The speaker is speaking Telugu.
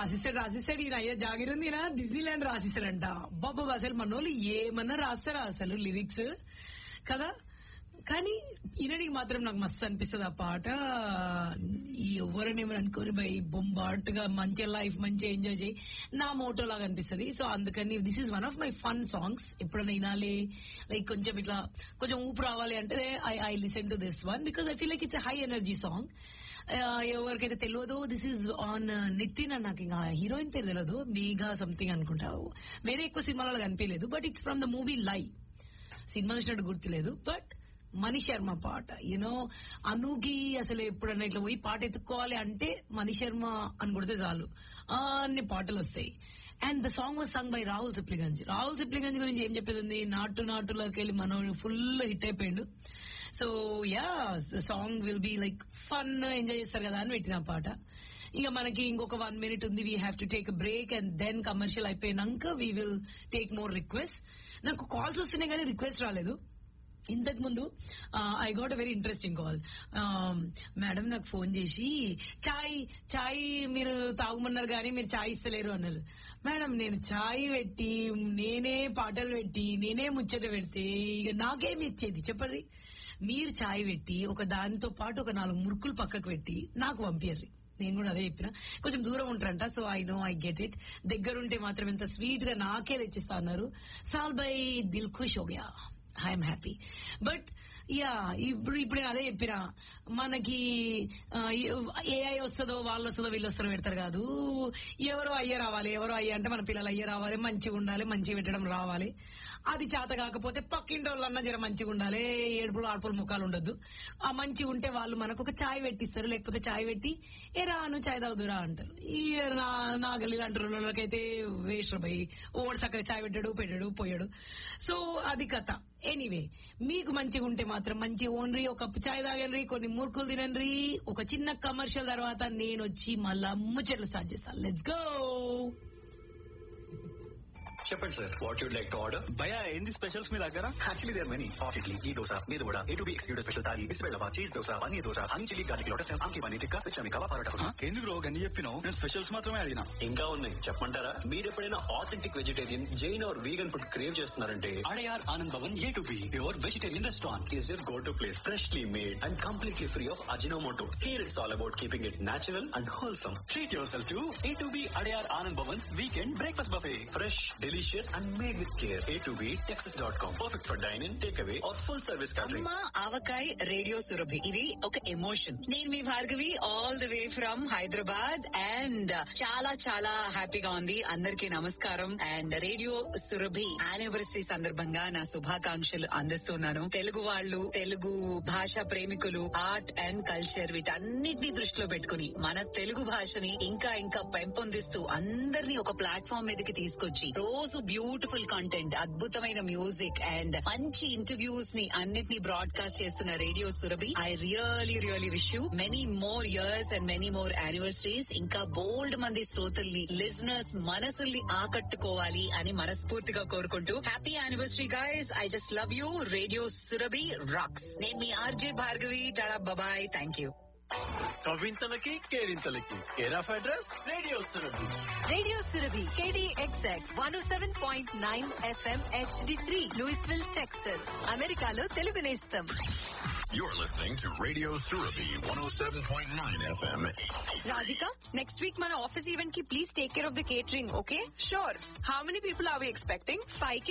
రాసిస్తాడు రాసిస్తాడు ఈయన అయ్యా జాగిరుంది ఈయన డిజ్నీ ల్యాండ్ రాసిస్తాడంట బాబా అసలు మనోళ్ళు ఏమన్నా రాస్తారా అసలు లిరిక్స్ కదా కానీ ఈయనడికి మాత్రం నాకు మస్తు అనిపిస్తుంది ఆ పాట ఈ ఎవరనేమని అనుకోని బై బొంబాట్ గా మంచి లైఫ్ మంచిగా ఎంజాయ్ చేయి నా మోటో లాగా అనిపిస్తుంది సో అందుకని this is one of my fun songs ఎప్పుడైనా వినాలి లైక్ కొంచెం ఇట్లా కొంచెం ఊపు రావాలి అంటే I I listen to this one because I feel like it's high energy song ఎవరికైతే తెలియదు దిస్ ఈజ్ ఆన్ నితిన్ అని నాకు ఇంకా హీరోయిన్ పేరు తెలియదు మేఘా సంథింగ్ అనుకుంటా వేరే ఎక్కువ సినిమాలలో కనిపించలేదు but it's from the movie Lie సినిమా చూసినట్టు గుర్తులేదు బట్ మణి శర్మ పాట యూనో అనుకి అసలు ఎప్పుడన్నా ఇట్లా పోయి పాట ఎత్తుక్కోవాలి అంటే మణి శర్మ అని కొడితే చాలు ఆ, అన్ని పాటలు వస్తాయి and the song was sung by Rahul Sipligunj Rahul Sipligunj గురించి ఏం చెప్పేది ఉంది నాటు నాటులోకి వెళ్ళి మనం ఫుల్ హిట్ అయిపోయిండు so ya song will be like fun enjoy చేస్తారు కదా అని పెట్టిన పాట ఇక మనకి ఇంకొక వన్ మినిట్ ఉంది we have to take break and then commercial అయిపోయినాక we will take more request నాకు కాల్స్ వస్తున్నాయి కానీ రిక్వెస్ట్ రాలేదు ఇంతకు ముందు I got a very interesting call madam నాకు ఫోన్ చేసి చాయ్ చాయ్ మీరు తాగుమన్నారు కానీ మీరు చాయ్ ఇస్తలేరు అన్నారు మేడం నేను చాయ్ పెట్టి నేనే పాటలు పెట్టి నేనే ముచ్చట పెడితే ఇక నాకేమి ఇచ్చేది చెప్పండి మీరు చాయ్ పెట్టి ఒక దానితో పాటు ఒక నాలుగు మురుకులు పక్కకు పెట్టి నాకు పంపియర్రి నేను కూడా అదే చెప్పిన కొంచెం దూరం ఉంటారంట so I know I get it దగ్గరుంటే మాత్రం ఎంత స్వీట్ గా నాకే తెచ్చిస్తా అన్నారు సాల్ బై దిల్ ఖుష్ హోగయా ఐఎమ్ హ్యాపీ బట్ యా ఇప్పుడు ఇప్పుడు నేను అదే చెప్పిన మనకి ఏఐ వస్తుందో వాళ్ళు వస్తుందో వీళ్ళు వస్తారో పెడతారు కాదు ఎవరో అయ్య రావాలి ఎవరో అయ్య అంటే మన పిల్లలు అయ్య రావాలి మంచిగా ఉండాలి మంచిగా పెట్టడం రావాలి అది చేత కాకపోతే పక్కింటి వాళ్ళన్నా జర మంచిగా ఉండాలి ఏడుపులు ఆడుపులు ముఖాలు ఉండొద్దు ఆ మంచిగా ఉంటే వాళ్ళు మనకు ఒక చాయ్ పెట్టిస్తారు లేకపోతే చాయ్ పెట్టి ఏ రాను చాయ్ తాగుదురా అంటారు ఈ నా నా గల్లీ లాంటి వాళ్ళకైతే వేస్ట్ పోయి ఓడి సక్కగా చాయ్ పెట్టాడు పెట్టాడు పోయాడు సో అది కథ ఎనీవే మీకు మంచిగా ఉంటే మాత్రం మంచి ఓన్రి ఒక కప్పు చాయ్ తాగండి కొన్ని మురుకులు తినండి ఒక చిన్న కమర్షియల్ తర్వాత నేను వచ్చి మళ్ళా ముచ్చట్లు స్టార్ట్ చేస్తాను లెట్స్ గో చెప్పండి sir what you'd like to order భయ ఏంది స్పెషల్స్ మీ దగ్గర actually there many hot idli ఈ దోశ మీద కూడా A two B excluded special thali బిస్బెల్లవా cheese dosa paneer dosa honey chilli garlic lotus ఆంకి పన్నీర్ టిక్కా విచమి కవా పరోటా హ? ఎందుకు బ్రో గన్ని చెప్పినావు నేను స్పెషల్స్ మాత్రమే అడిగినా ఇంకా ఉన్నాయి చెప్పమంటారా మీరు ఎప్పుడైనా authentic vegetarian Jain or vegan food crave చేస్తున్నారంటే Adyar Anand Bhavan A two B your vegetarian restaurant is your go to place freshly made and completely free of Ajinomoto here it's all about keeping it natural and wholesome treat yourself to A two B Adyar Anand Bhavan's weekend breakfast buffet fresh delicious and made with care A two B Texas dot com perfect for dyne in take away or full service catering అమ్మ ఆవకాయ్ రేడియో సురభి ఇది ఒక ఎమోషన్ నేను మీ Bhargavi all the way from Hyderabad and చాలా చాలా హ్యాపీగా ఉంది అందరికీ నమస్కారం అండ్ రేడియో సురభి యానివర్సరీ సందర్భంగా నా శుభాకాంక్షలు అందిస్తున్నాను తెలుగు వాళ్ళు తెలుగు భాష ప్రేమికులు ఆర్ట్ అండ్ కల్చర్ వీటన్నిటిని దృష్టిలో పెట్టుకుని మన తెలుగు భాషని ఇంకా ఇంకా పెంపొందిస్తూ అందరినీ ఒక ప్లాట్ఫామ్ మీదకి తీసుకొచ్చి రోజు బ్యూటిఫుల్ కంటెంట్ అద్భుతమైన మ్యూజిక్ అండ్ మంచి ఇంటర్వ్యూస్ ని అన్నిటినీ బ్రాడ్కాస్ట్ చేస్తున్న radio Surabhi I really really wish you many more years and many more anniversaries ఇంకా బోల్డ్ మంది శ్రోతల్ని లిజనర్స్ మనసుల్ని ఆకట్టుకోవాలి అని మనస్ఫూర్తిగా కోరుకుంటూ happy anniversary guys I just love you radio Surabhi rocks నేను మీ ఆర్జే భార్గవి టాడా బాబాయ్ థ్యాంక్ యూ కవింతలకి కేరింతలకి care of address radio Surabhi radio Surabhi KDXX one seven point nine FM HD three Louisville Texas అమెరికాలో తెలుగు నేస్తం You're listening to Radio Surabhi 107.9 FM. Radhika next week మన ఆఫీస్ ఈవెంట్ కి please take care of the catering okay Sure. How many people are we expecting? Five